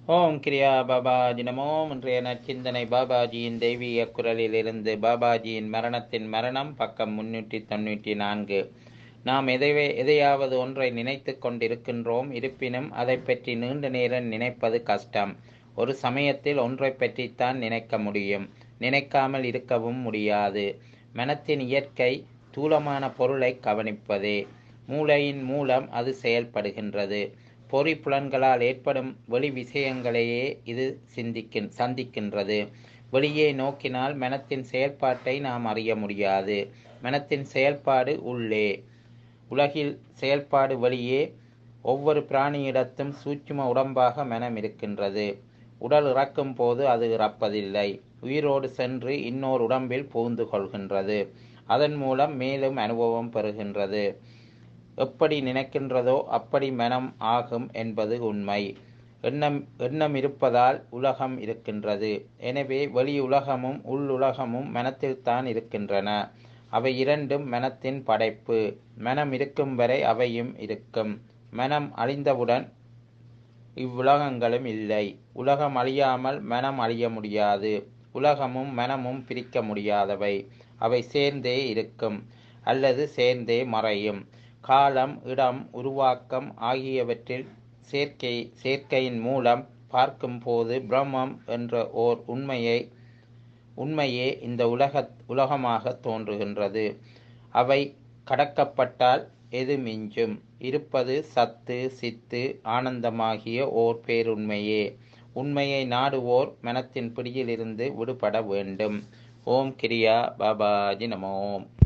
ஓம் கிரியா பாபாஜி நமோ இன்றைய நற்சிந்தனை பாபாஜியின் தெய்வீக குரலிலிருந்து பாபாஜியின் மரணத்தின் மரணம் பக்கம் முன்னூற்றி தொண்ணூற்றி நான்கு நாம் எதைவே எதையாவது ஒன்றை நினைத்து கொண்டிருக்கின்றோம் இருப்பினும் அதை பற்றி நீண்ட நேரம் நினைப்பது கஷ்டம் ஒரு சமயத்தில் ஒன்றை பற்றித்தான் நினைக்க முடியும் நினைக்காமல் இருக்கவும் முடியாது மனத்தின் இயற்கை தூலமான பொருளை கவனிப்பதே மூளையின் மூலம் அது செயல்படுகின்றது பொறி புலன்களால் ஏற்படும் வெளி விஷயங்களையே இது சிந்திக்கின் சந்திக்கின்றது வெளியே நோக்கினால் மனத்தின் செயல்பாட்டை நாம் அறிய முடியாது மனத்தின் செயல்பாடு உள்ளே உலகில் செயல்பாடு வெளியே ஒவ்வொரு பிராணியிடத்தும் சூட்சும உடம்பாக மனம் இருக்கின்றது உடல் இறக்கும் போது அது இறப்பதில்லை உயிரோடு சென்று இன்னொரு உடம்பில் புகுந்து கொள்கின்றது அதன் மூலம் மேலும் அனுபவம் பெறுகின்றது எப்படி நினைக்கின்றதோ அப்படி மனம் ஆகும் என்பது உண்மை எண்ணம் எண்ணம் இருப்பதால் உலகம் இருக்கின்றது எனவே வெளி உலகமும் உள்ளுலகமும் மனத்தில்தான் இருக்கின்றன அவை இரண்டும் மனத்தின் படைப்பு மனம் இருக்கும் வரை அவையும் இருக்கும் மனம் அழிந்தவுடன் இவ்வுலகங்களும் இல்லை உலகம் அழியாமல் மனம் அழிய முடியாது உலகமும் மனமும் பிரிக்க முடியாதவை அவை சேர்ந்தே இருக்கும் அல்லது சேர்ந்தே மறையும் காலம் இடம் உருவாக்கம் ஆகியவற்றில் சேர்க்கை சேர்க்கையின் மூலம் பார்க்கும்போது பிரம்மம் என்ற ஓர் உண்மையை உண்மையே இந்த உலக உலகமாக தோன்றுகின்றது அவை கடக்கப்பட்டால் எது மிஞ்சும் இருப்பது சத்து சித்து ஆனந்தமாகிய ஓர் பேருண்மையே உண்மையை நாடுவோர் மனத்தின் பிடியிலிருந்து விடுபட வேண்டும் ஓம் கிரியா பாபாஜி நமோம்